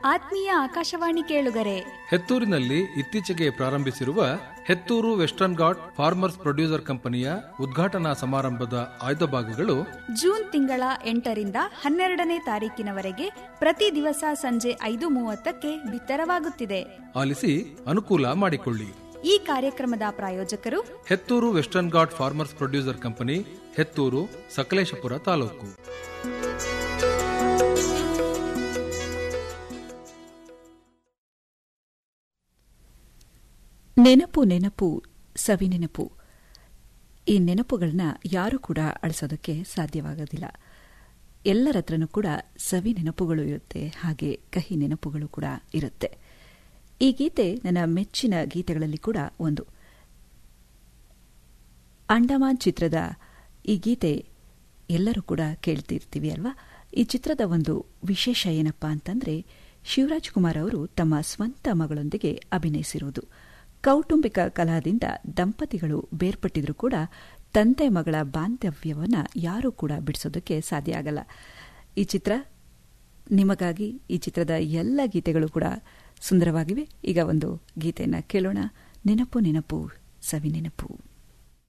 ಆತ್ಮೀಯ ಆಕಾಶವಾಣಿ ಕೇಳುಗರೆ ಹೆತ್ತೂರಿನಲ್ಲಿ ಇತ್ತೀಚೆಗೆ ಪ್ರಾರಂಭಿಸಿರುವ Hetturu western ghat farmers producer ಕಂಪನಿಯ ಉದ್ಘಾಟನಾ ಸಮಾರಂಭದ ಆಯ್ದ ಭಾಗಗಳು ಜೂನ್ ತಿಂಗಳ ಎಂಟರಿಂದ ಹನ್ನೆರಡನೇ ತಾರೀಕಿನವರೆಗೆ ಪ್ರತಿ ದಿವಸ ಸಂಜೆ ಐದು ಮೂವತ್ತಕ್ಕೆ ಬಿತ್ತರವಾಗುತ್ತಿದೆ ಆಲಿಸಿ ಅನುಕೂಲ ಮಾಡಿಕೊಳ್ಳಿ ಈ ಕಾರ್ಯಕ್ರಮದ ಪ್ರಾಯೋಜಕರು Hetturu western ghat farmers producer company Hetturu Sakleshpur taluk ನೆನಪು ನೆನಪು ಸವಿ ನೆನಪು ಈ ನೆನಪುಗಳನ್ನ ಯಾರೂ ಕೂಡ ಅಳಿಸೋದಕ್ಕೆ ಸಾಧ್ಯವಾಗೋದಿಲ್ಲ ಎಲ್ಲರ ಹತ್ರನೂ ಕೂಡ ಸವಿ ನೆನಪುಗಳು ಇರುತ್ತೆ ಹಾಗೆ ಕಹಿ ನೆನಪುಗಳು ಕೂಡ ಇರುತ್ತೆ ಈ ಗೀತೆ ನನ್ನ ಮೆಚ್ಚಿನ ಗೀತೆಗಳಲ್ಲಿ ಕೂಡ ಒಂದು ಅಂಡಮಾನ್ ಚಿತ್ರದ ಈ ಗೀತೆ ಎಲ್ಲರೂ ಕೂಡ ಕೇಳ್ತಿರ್ತೀವಿ ಅಲ್ವಾ ಈ ಚಿತ್ರದ ಒಂದು ವಿಶೇಷ ಏನಪ್ಪಾ ಅಂತಂದ್ರೆ ಶಿವರಾಜ್ ಕುಮಾರ್ ಅವರು ತಮ್ಮ ಸ್ವಂತ ಮಗಳೊಂದಿಗೆ ಅಭಿನಯಿಸಿರುವುದು ಕೌಟುಂಬಿಕ ಕಲಾದಿಂದ ದಂಪತಿಗಳು ಬೇರ್ಪಟ್ಟಿದ್ರೂ ಕೂಡ ತಂದೆ ಮಗಳ ಬಾಂಧವ್ಯವನ್ನ ಯಾರೂ ಕೂಡ ಬಿಡಿಸೋದಕ್ಕೆ ಸಾಧ್ಯ ಆಗಲ್ಲ ಈ ಚಿತ್ರ ನಿಮಗಾಗಿ ಈ ಚಿತ್ರದ ಎಲ್ಲ ಗೀತೆಗಳು ಕೂಡ ಸುಂದರವಾಗಿವೆ ಈಗ ಒಂದು ಗೀತೆಯನ್ನ ಕೇಳೋಣ ನೆನಪು ನೆನಪು ಸವಿ ನೆನಪು